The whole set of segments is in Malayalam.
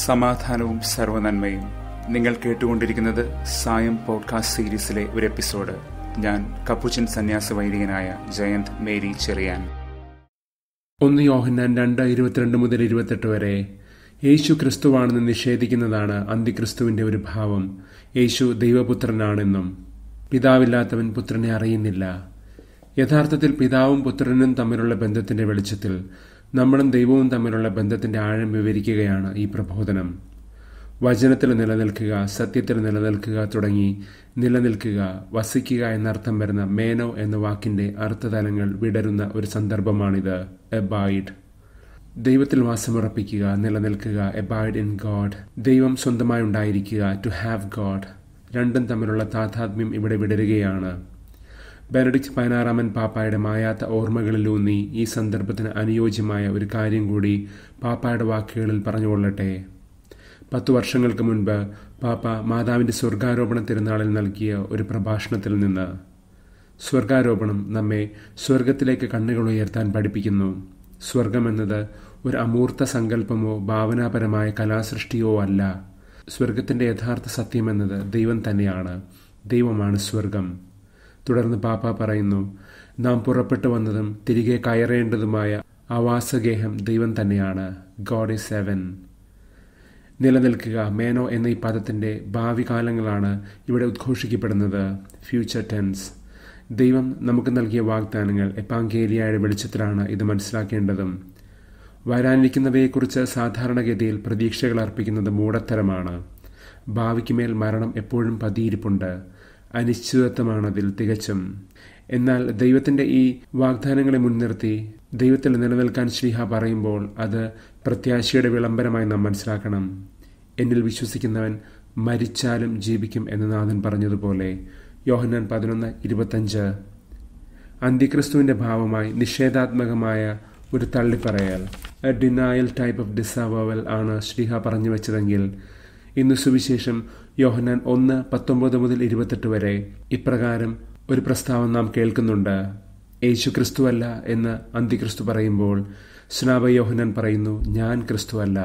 സമാധാനവും സർവനന്മയും നിങ്ങൾ കേട്ടുകൊണ്ടിരിക്കുന്നത് സായം പോഡ്കാസ്റ്റ് സീരീസിലെ ഒരു എപ്പിസോഡ് ഞാൻ കപ്പുച്ചൻ സന്യാസ വൈദികനായ ജയന്ത് മേരി ചെറിയാൻ ഒന്ന് യോഹന്നാൻ രണ്ട് ഇരുപത്തിരണ്ട് മുതൽ ഇരുപത്തെട്ട് വരെ യേശു ക്രിസ്തുവാണെന്ന് നിഷേധിക്കുന്നതാണ് അന്തിക്രിസ്തുവിന്റെ ഒരു ഭാവം യേശു ദൈവപുത്രനാണെന്നും പിതാവില്ലാത്തവൻ പുത്രനെ അറിയുന്നില്ല യഥാർത്ഥത്തിൽ പിതാവും പുത്രനും തമ്മിലുള്ള ബന്ധത്തിന്റെ വെളിച്ചത്തിൽ നമ്മളും ദൈവവും തമ്മിലുള്ള ബന്ധത്തിന്റെ ആഴം വിവരിക്കുകയാണ് ഈ പ്രബോധനം വചനത്തിൽ നിലനിൽക്കുക സത്യത്തിൽ നിലനിൽക്കുക തുടങ്ങി നിലനിൽക്കുക വസിക്കുക എന്നർത്ഥം വരുന്ന മേനോ എന്ന വാക്കിന്റെ അർത്ഥതലങ്ങൾ വിടരുന്ന ഒരു സന്ദർഭമാണിത് എബൈഡ് ദൈവത്തിൽ വാസമുറപ്പിക്കുക നിലനിൽക്കുക എബൈഡ് ഇൻ ഗോഡ് ദൈവം സ്വന്തമായി ഉണ്ടായിരിക്കുക ടു ഹാവ് ഗോഡ് രണ്ടും തമ്മിലുള്ള താതാത്മ്യം ഇവിടെ വിടരുകയാണ് ബെനഡിക്ട് പതിനാറാമൻ പാപ്പായുടെ മായാത്ത ഓർമ്മകളിലൂന്നി ഈ സന്ദർഭത്തിന് അനുയോജ്യമായ ഒരു കാര്യം കൂടി പാപ്പായുടെ വാക്കുകളിൽ പറഞ്ഞുകൊള്ളട്ടെ പത്തു വർഷങ്ങൾക്ക് മുൻപ് പാപ്പ മാതാവിന്റെ സ്വർഗാരോപണ തിരുനാളിൽ നൽകിയ ഒരു പ്രഭാഷണത്തിൽ നിന്ന് സ്വർഗാരോപണം നമ്മെ സ്വർഗത്തിലേക്ക് കണ്ണുകൾ ഉയർത്താൻ പഠിപ്പിക്കുന്നു സ്വർഗമെന്നത് ഒരു അമൂർത്ത സങ്കല്പമോ ഭാവനാപരമായ കലാസൃഷ്ടിയോ അല്ല സ്വർഗത്തിന്റെ യഥാർത്ഥ സത്യമെന്നത് ദൈവം തന്നെയാണ് ദൈവമാണ് സ്വർഗം തുടർന്ന് പാപ്പ പറയുന്നു നാം പുറപ്പെട്ടു വന്നതും തിരികെ കയറേണ്ടതുമായ ആവാസഗേഹം ദൈവം തന്നെയാണ് ഗോഡ് ഇസ് സെവൻ നിലനിൽക്കുക മേനോ എന്ന ഈ പദത്തിന്റെ ഭാവി കാലങ്ങളാണ് ഇവിടെ ഉദ്ഘോഷിക്കപ്പെടുന്നത് ഫ്യൂച്ചർ ടെൻസ് ദൈവം നമുക്ക് നൽകിയ വാഗ്ദാനങ്ങൾ എപ്പാങ്കേലിയയുടെ വെളിച്ചത്തിലാണ് ഇത് മനസ്സിലാക്കേണ്ടതും വരാനിരിക്കുന്നവയെക്കുറിച്ച് സാധാരണഗതിയിൽ പ്രതീക്ഷകൾ അർപ്പിക്കുന്നത് മൂടത്തരമാണ് ഭാവിക്കുമേൽ മരണം എപ്പോഴും പതിയിരിപ്പുണ്ട് അനിശ്ചിതത്വമാണതിൽ തികച്ചും എന്നാൽ ദൈവത്തിന്റെ ഈ വാഗ്ദാനങ്ങളെ മുൻനിർത്തി ദൈവത്തിൽ നിലനിൽക്കാൻ ശ്രീഹ പറയുമ്പോൾ അത് പ്രത്യാശയുടെ വിളംബരമായി നാം മനസ്സിലാക്കണം എന്നിൽ വിശ്വസിക്കുന്നവൻ മരിച്ചാലും ജീവിക്കും എന്ന് നാഥൻ പറഞ്ഞതുപോലെ യോഹന്നാൻ പതിനൊന്ന് ഇരുപത്തഞ്ച് അന്തിക്രിസ്തുവിന്റെ ഭാവമായി നിഷേധാത്മകമായ ഒരു തള്ളിപ്പറയൽ a denial type of disavowal ആണ് ശ്രീഹ പറഞ്ഞു വെച്ചതെങ്കിൽ ഇന്ന് സുവിശേഷം യോഹന്നാൻ ഒന്ന് പത്തൊമ്പത് മുതൽ ഇരുപത്തെട്ട് വരെ ഇപ്രകാരം ഒരു പ്രസ്താവന നാം കേൾക്കുന്നുണ്ട് യേശു ക്രിസ്തുവല്ല എന്ന് അന്തിക്രിസ്തു പറയുമ്പോൾ സ്നാപ യോഹന്നാൻ പറയുന്നു ഞാൻ ക്രിസ്തുവല്ല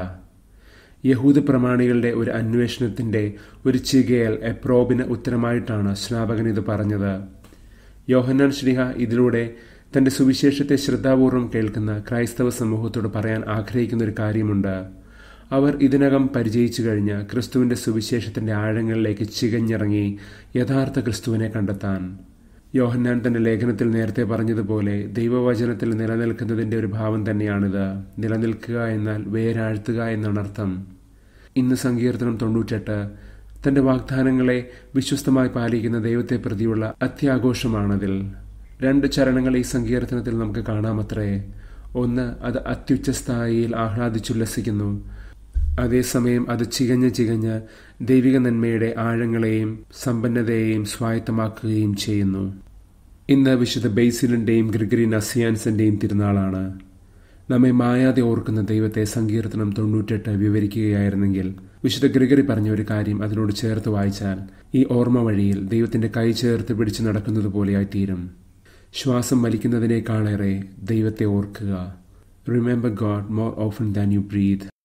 യഹൂദ പ്രമാണികളുടെ ഒരു അന്വേഷണത്തിന്റെ ഒരു ചികയൽ എപ്രോബിന് ഉത്തരമായിട്ടാണ് സ്നാപകൻ ഇത് പറഞ്ഞത് യോഹന്നാൻ ശ്രീഹ ഇതിലൂടെ തന്റെ സുവിശേഷത്തെ ശ്രദ്ധാപൂർവം കേൾക്കുന്ന ക്രൈസ്തവ സമൂഹത്തോട് പറയാൻ ആഗ്രഹിക്കുന്ന ഒരു കാര്യമുണ്ട് അവർ ഇതിനകം പരിചയിച്ചു കഴിഞ്ഞ് ക്രിസ്തുവിന്റെ സുവിശേഷത്തിന്റെ ആഴങ്ങളിലേക്ക് ചികഞ്ഞിറങ്ങി യഥാർത്ഥ ക്രിസ്തുവിനെ കണ്ടെത്താൻ യോഹന്നാൻ തന്റെ ലേഖനത്തിൽ നേരത്തെ പറഞ്ഞതുപോലെ ദൈവവചനത്തിൽ നിലനിൽക്കുന്നതിന്റെ ഒരു ഭാവം തന്നെയാണിത് നിലനിൽക്കുക എന്നാൽ വേരാഴ്ത്തുക എന്നാണ് അർത്ഥം ഇന്ന് സങ്കീർത്തനം തൊണ്ണൂറ്റെട്ട് തന്റെ വാഗ്ദാനങ്ങളെ വിശ്വസ്തമായി പാലിക്കുന്ന ദൈവത്തെ പ്രതിയുള്ള അത്യാഘോഷമാണതിൽ രണ്ട് ചരണങ്ങൾ ഈ സങ്കീർത്തനത്തിൽ നമുക്ക് കാണാമത്രേ ഒന്ന് അത് അത്യുച്ചസ്ഥായിയിൽ ആഹ്ലാദിച്ചുല്ലസിക്കുന്നു അതേസമയം അത് ചികഞ്ഞ് ചികഞ്ഞ് ദൈവിക നന്മയുടെ ആഴങ്ങളെയും സമ്പന്നതയെയും സ്വായത്തമാക്കുകയും ചെയ്യുന്നു ഇന്ന് വിശുദ്ധ ബെയ്സിലിന്റെയും ഗ്രിഗറി നസിയാൻസിന്റെയും തിരുനാളാണ് നമ്മെ മായാതെ ഓർക്കുന്ന ദൈവത്തെ സങ്കീർത്തനം തൊണ്ണൂറ്റെട്ട് വിവരിക്കുകയായിരുന്നെങ്കിൽ വിശുദ്ധ ഗ്രിഗറി പറഞ്ഞ ഒരു കാര്യം അതിനോട് ചേർത്ത് വായിച്ചാൽ ഈ ഓർമ്മ വഴിയിൽ ദൈവത്തിന്റെ കൈ ചേർത്ത് പിടിച്ചു നടക്കുന്നത് പോലെയായിത്തീരും ശ്വാസം വലിക്കുന്നതിനേക്കാളേറെ ദൈവത്തെ ഓർക്കുക remember God more often than you breath